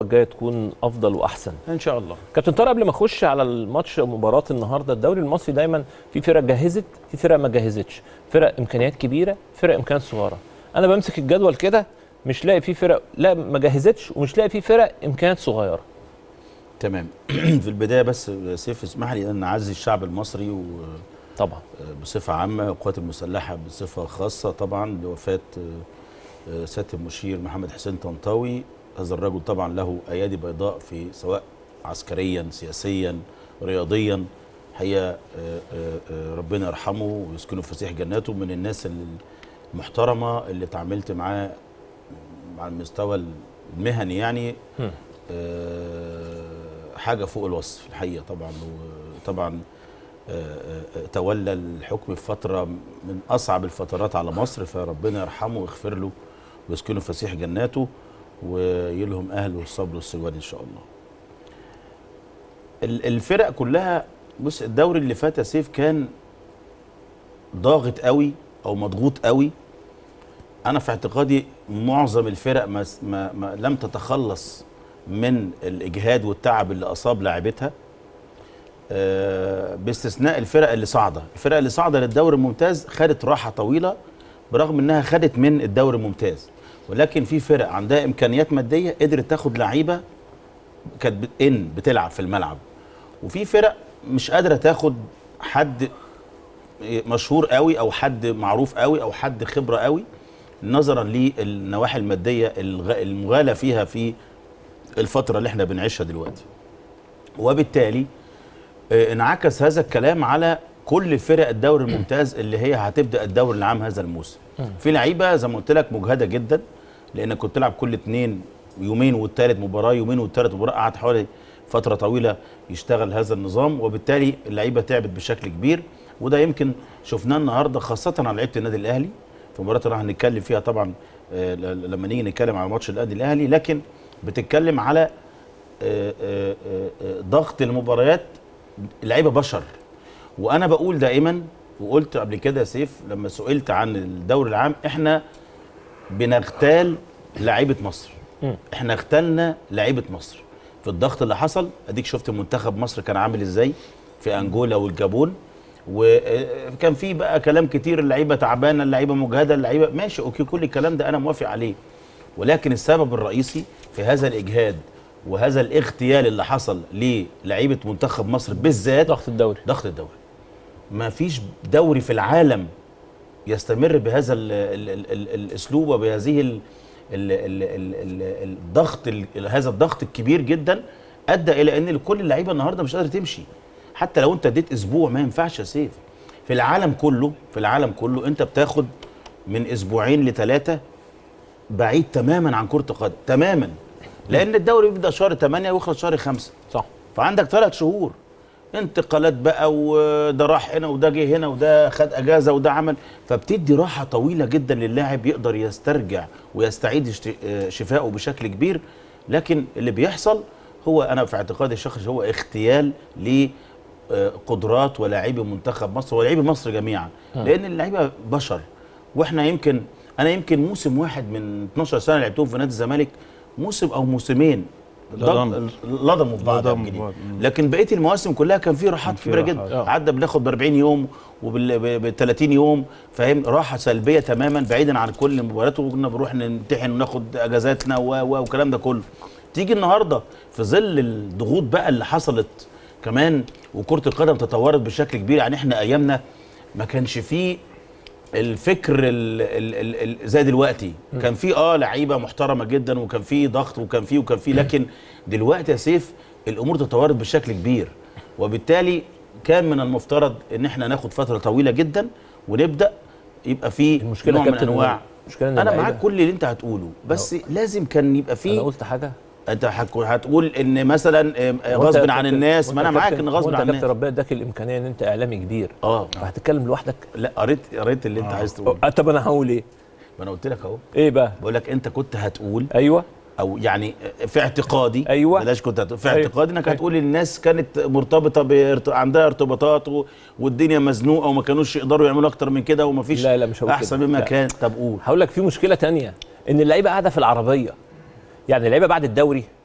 الجايه تكون افضل واحسن ان شاء الله كابتن طارق قبل ما اخش على الماتش مباراه النهارده الدوري المصري دايما في فرق جهزت في فرق ما جهزتش فرق امكانيات كبيره فرق امكانيات صغيره انا بمسك الجدول كده مش لاقي فيه فرق لا ما جهزتش ومش لاقي فيه فرق امكانيات صغيره تمام في البدايه بس سيف اسمح لي ان نعزي الشعب المصري و طبعا بصفه عامه القوات المسلحه بصفه خاصه طبعا لوفاه سياده المشير محمد حسين طنطاوي هذا الرجل طبعا له ايادي بيضاء في سواء عسكريا سياسيا رياضيا هي ربنا يرحمه ويسكنه في فسيح جناته من الناس المحترمه اللي اتعاملت معاه على المستوى المهني يعني حاجه فوق الوصف الحقيقه طبعا وطبعا تولى الحكم في فتره من اصعب الفترات على مصر فربنا يرحمه ويغفر له ويسكنه في فسيح جناته ويلهم اهله الصبر والسجوان ان شاء الله. الفرق كلها بص الدوري اللي فات يا سيف كان ضاغط قوي او مضغوط قوي انا في اعتقادي معظم الفرق ما, ما, ما لم تتخلص من الاجهاد والتعب اللي اصاب لاعبتها أه باستثناء الفرق اللي صاعده الفرق اللي صاعده للدوري الممتاز خدت راحه طويله برغم انها خدت من الدوري الممتاز ولكن في فرق عندها امكانيات ماديه قدرت تاخد لعيبه كانت ان بتلعب في الملعب وفي فرق مش قادره تاخد حد مشهور قوي او حد معروف قوي او حد خبره قوي نظرا للنواحي الماديه المغالى فيها في الفتره اللي احنا بنعيشها دلوقتي وبالتالي انعكس هذا الكلام على كل فرق الدوري الممتاز اللي هي هتبدا الدوري العام هذا الموسم في لعيبه زي ما قلت لك مجهده جدا لانك كنت تلعب كل اثنين يومين والثالث مباراه يومين والثالث مباراه قعد حوالي فتره طويله يشتغل هذا النظام وبالتالي اللعيبه تعبت بشكل كبير وده يمكن شفناه النهارده خاصه على لعيبه النادي الاهلي في مباراه اللي هنتكلم فيها طبعا لما نيجي نتكلم على ماتش النادي الاهلي لكن بتتكلم على ضغط المباريات اللعيبه بشر وانا بقول دائما وقلت قبل كده يا سيف لما سئلت عن الدوري العام احنا بنغتال لعيبه مصر احنا اغتالنا لعيبه مصر في الضغط اللي حصل اديك شفت منتخب مصر كان عامل ازاي في انجولا والجابون وكان في بقى كلام كتير اللعيبه تعبانه اللعيبه مجهده اللعيبه ماشي اوكي كل الكلام ده انا موافق عليه ولكن السبب الرئيسي في هذا الاجهاد وهذا الاغتيال اللي حصل للعيبه منتخب مصر بالذات ضغط الدوري ضغط الدوري ما فيش دوري في العالم يستمر بهذا ال ال ال ال الاسلوب وبهذه ال ال ال ال ال الضغط ال هذا الضغط الكبير جدا ادى الى ان كل اللعيبه النهارده مش قادره تمشي حتى لو انت اديت اسبوع ما ينفعش يا سيف في العالم كله في العالم كله انت بتاخد من اسبوعين لثلاثه بعيد تماما عن كره القدم تماما لان الدوري بيبدا شهر 8 ويخلص شهر 5 صح فعندك ثلاث شهور انتقالات بقى وده راح هنا وده جه هنا وده خد اجازه وده عمل فبتدي راحه طويله جدا للاعب يقدر يسترجع ويستعيد شفائه بشكل كبير لكن اللي بيحصل هو انا في اعتقادي الشخصي هو اغتيال لقدرات ولاعبي منتخب مصر ولاعبي مصر جميعا لان اللعيبه بشر واحنا يمكن انا يمكن موسم واحد من 12 سنه لعبتهم في نادي الزمالك موسم او موسمين لضموا في بعض لكن بقيه المواسم كلها كان في راحات كبيره جدا عدى بناخد ب 40 يوم وبال 30 يوم فاهم راحه سلبيه تماما بعيدا عن كل المباريات وكنا بنروح نمتحن وناخد اجازاتنا والكلام ده كله تيجي النهارده في ظل الضغوط بقى اللي حصلت كمان وكره القدم تطورت بشكل كبير يعني احنا ايامنا ما كانش فيه الفكر ال ال ال زي دلوقتي م. كان في اه لعيبه محترمه جدا وكان في ضغط وكان في وكان في لكن دلوقتي يا سيف الامور تطورت بشكل كبير وبالتالي كان من المفترض ان احنا ناخد فتره طويله جدا ونبدا يبقى في المشكله نوع من كابتن انواع المشكله انا معاك كل اللي انت هتقوله بس أو. لازم كان يبقى في انا قلت حاجه انت هتقول ان مثلا غصب عن الناس ما انا معاك ان غصب عن الناس ربنا اداك الامكانيه ان انت اعلامي كبير اه فهتتكلم لوحدك لا قريت قريت اللي انت عايز تقوله أه طب انا هقول ايه ما انا قلت لك اهو ايه بقى بقول لك انت كنت هتقول ايوه او يعني في اعتقادي أيوة. بلاش كنت هتقول في أيوة. اعتقادي انك أيوة. هتقول الناس كانت مرتبطه بارت... عندها ارتباطات و... والدنيا مزنوقه وما كانوش يقدروا يعملوا اكتر من كده ومفيش لا لا مش هقول احسن كده. مما لا. كان طب قول هقول لك في مشكله تانية ان اللعيبه قاعده في العربيه يعني اللعيبه بعد الدوري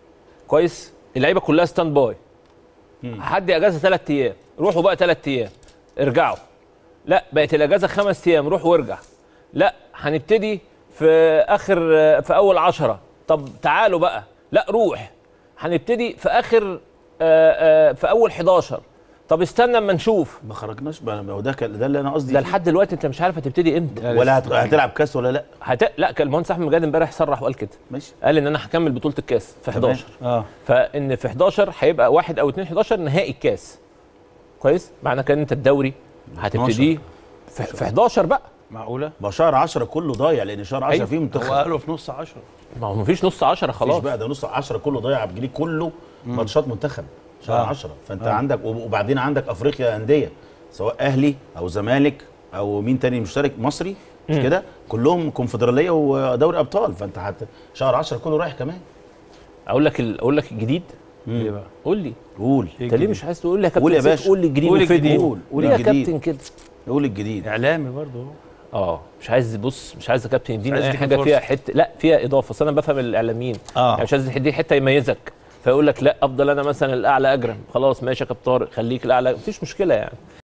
كويس اللعيبه كلها ستاند باي هدي اجازه ثلاث ايام روحوا بقى ثلاث ايام ارجعوا لا بقت الاجازه خمس ايام روح وارجع لا هنبتدي في اخر في اول عشرة طب تعالوا بقى لا روح هنبتدي في اخر آه، آه، في اول 11 طب استنى اما نشوف ما خرجناش بقى ما هو ده كان- ده اللي انا قصدي ده فيه. لحد دلوقتي انت مش عارف هتبتدي امتى ولا هت- هتلعب كاس ولا لا هت... لا كان المهندس احمد مجاد امبارح صرح وقال كده ماشي قال ان انا هكمل بطوله الكاس في تمام. 11 اه فان في 11 هيبقى واحد او 2 11 نهائي الكاس كويس معنى كده ان انت الدوري هتبتديه في في 11 بقى معقوله ما شهر 10 كله ضايع لان شهر 10 أيوة. فيه هو منتخب قالوا في نص 10 ما هو مفيش نص 10 خلاص خلاص بقى ده نص 10 كله ضايع بجري كله ماتشات منتخب شهر آه. 10 فانت عندك وب- وبعدين عندك افريقيا انديه سواء اهلي او زمالك او مين تاني مشترك مصري مش كده كلهم كونفدراليه ودوري ابطال فانت حت شهر 10 كله رايح كمان اقول لك ال... اقول لك الجديد ايه بقى قول لي قول إيه انت ليه الجديد؟ مش عايز تقول لي يا كابتن قول يا سيف؟ باشا. قول لي الجديد قول وفيدني. الجديد. قول. قول ليه يا الجديد. كابتن كده قول الجديد اعلامي برضه اه مش عايز بص مش عايز يا كابتن يديني عايز اي يديك حاجه فرصة. فيها حته لا فيها اضافه اصل انا بفهم الاعلاميين آه. يعني مش عايز يديك حته يميزك فيقول لك لا افضل انا مثلا الاعلى اجرا خلاص ماشي يا كابتن طارق خليك الاعلى مفيش مشكله يعني